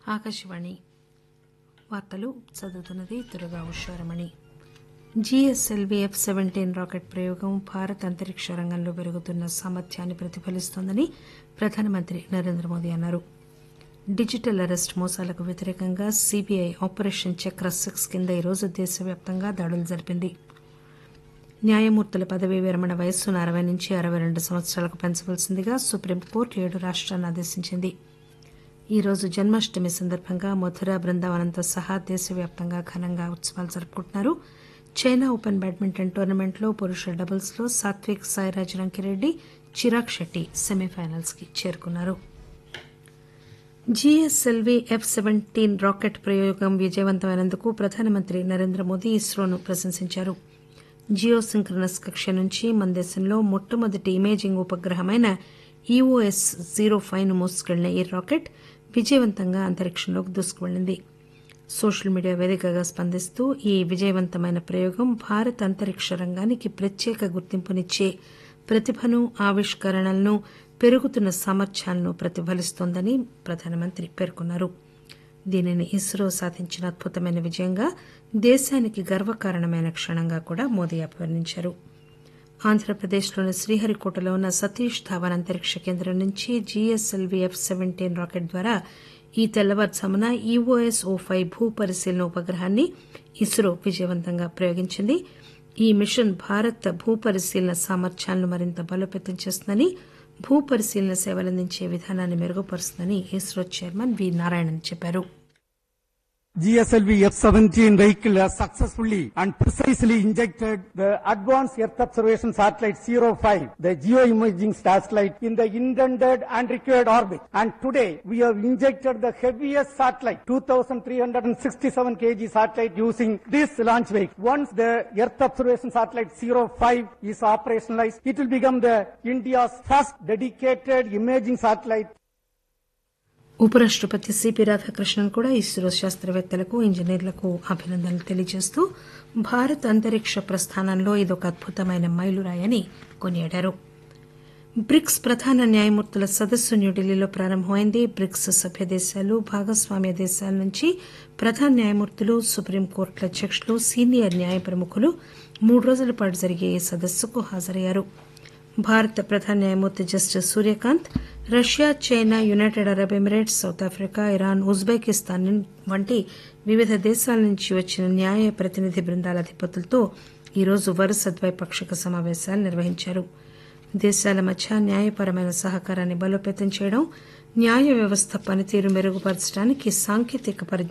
ఆకాశవాణి వార్తలు చదువుతున్నది Durga Usharamani GSLV F seventeen rocket ప్రయోగం భారత్ అంతరిక్ష రంగంలో పెరుగుతున్న సామర్థ్యాన్ని ప్రతిఫలిస్తోందని ప్రధానమంత్రి నరేంద్ర మోదీ అన్నారు డిజిటల్ అరెస్ట్ మోసాలకు వ్యతిరేకంగా సీబీఐ ఆపరేషన్ చక్ర సిక్స్ కింద ఈరోజు దేశవ్యాప్తంగా దాడులు జరిపింది న్యాయమూర్తుల పదవీ విరమణ వయస్సును అరవై నుంచి అరవై రెండు సంవత్సరాలకు పెంచవలసిందిగా సుప్రీంకోర్టు ఏడు రాష్ట్రాలను ఆదేశించింది ఈ రోజు జన్మాష్టమి సందర్భంగా మధుర బృందావనంతో సహా దేశవ్యాప్తంగా ఘనంగా ఉత్సవాలు జరుపుకుంటున్నారు చైనా ఓపెన్ బ్యాడ్మింటన్ టోర్నమెంట్లో పురుషుల డబుల్స్ లో సాత్విక్ సాయిరాజ్ రంకిరెడ్డి చిరాగ్ షెట్టి సెమీఫైనల్స్ కి చేరుకున్నారు జీఎస్ఎల్వీ ఎఫ్ సెవెంటీన్ రాకెట్ ప్రయోగం విజయవంతమైనందుకు ప్రధానమంత్రి నరేంద్ర మోదీ ఇస్రోను ప్రశంసించారు జియో సింక్రనస్ కక్ష నుంచి మన దేశంలో మొట్టమొదటి ఇమేజింగ్ ఉపగ్రహమైన ఈఓఎస్ జీరో ఫైవ్ ను మోసుకెళ్లిన ఈ రాకెట్ విజయవంతంగా అంతరిక్షంలోకి దూసుకువెళ్లింది సోషల్ మీడియా వేదికగా స్పందిస్తూ ఈ విజయవంతమైన ప్రయోగం భారత్ అంతరిక్ష రంగానికి ప్రత్యేక గుర్తింపునిచ్చే ప్రతిభను ఆవిష్కరణలను పెరుగుతున్న సామర్థ్యాలను ప్రతిఫలిస్తోందని ప్రధానమంత్రి పేర్కొన్నారు దీనిని ఇస్రో సాధించిన అద్భుతమైన విజయంగా దేశానికి గర్వకారణమైన క్షణంగా కూడా మోదీ అభివర్ణించారు ఆంధ్రప్రదేశ్లోని శ్రీహరికోటలో ఉన్న సతీష్ ధావన్ అంతరిక్ష కేంద్రం నుంచి జీఎస్ఎల్వీ ఎఫ్ సెవెంటీన్ రాకెట్ ద్వారా ఈ తెల్లవారుజామున ఈఓఎస్ ఓ ఫైవ్ భూ పరిశీలన ఉపగ్రహాన్ని ఇస్రో విజయవంతంగా ప్రయోగించింది ఈ మిషన్ భారత్ భూ పరిశీలన సామర్థ్యాలను మరింత బలోపేతం చేస్తుందని భూ పరిశీలన సేవలందించే విధానాన్ని మెరుగుపరుస్తుందని ఇస్రో చైర్మన్ వి నారాయణన్ చెప్పారు GSLV F-17 vehicle has successfully and precisely injected the Advanced Earth Observation Satellite 05, the geoimaging satellite, in the intended and required orbit. And today, we have injected the heaviest satellite, 2,367 kg satellite using this launch vehicle. Once the Earth Observation Satellite 05 is operationalized, it will become the India's first dedicated imaging satellite ఉపరాష్టపతి CP Radhakrishnan కూడా ఇస్రో శాస్త్రవేత్తలకు ఇంజనీర్లకు అభినందనలు తెలియజేస్తూ భారత్ అంతరిక్ష ప్రస్థానంలో ఇదొక అద్భుతమైన మైలురాయని కొనియాడారు bricks ప్రధాన న్యాయమూర్తుల సదస్సు న్యూఢిల్లీలో ప్రారంభమైంది బ్రిక్స్ సభ్య దేశాలు భాగస్వామ్య దేశాల నుంచి ప్రధాన న్యాయమూర్తులు సుప్రీంకోర్టుల అధ్యకులు సీనియర్ న్యాయ ప్రముఖులు మూడు రోజుల పాటు జరిగే ఈ సదస్సుకు హాజరయ్యారు భారత ప్రధాన న్యాయమూర్తి justice Surya Kant Russia China United Arab Emirates South Africa Iran Uzbekistan వంటి వివిధ దేశాల నుంచి వచ్చిన న్యాయ ప్రతినిధి బృందాల అధిపతులతో ఈరోజు వరుస ద్వైపాక్షిక సమావేశాలు నిర్వహించారు దేశాల మధ్య న్యాయపరమైన సహకారాన్ని బలోపేతం చేయడం న్యాయ వ్యవస్థ పనితీరు మెరుగుపరచడానికి సాంకేతిక పరిజ్ఞానం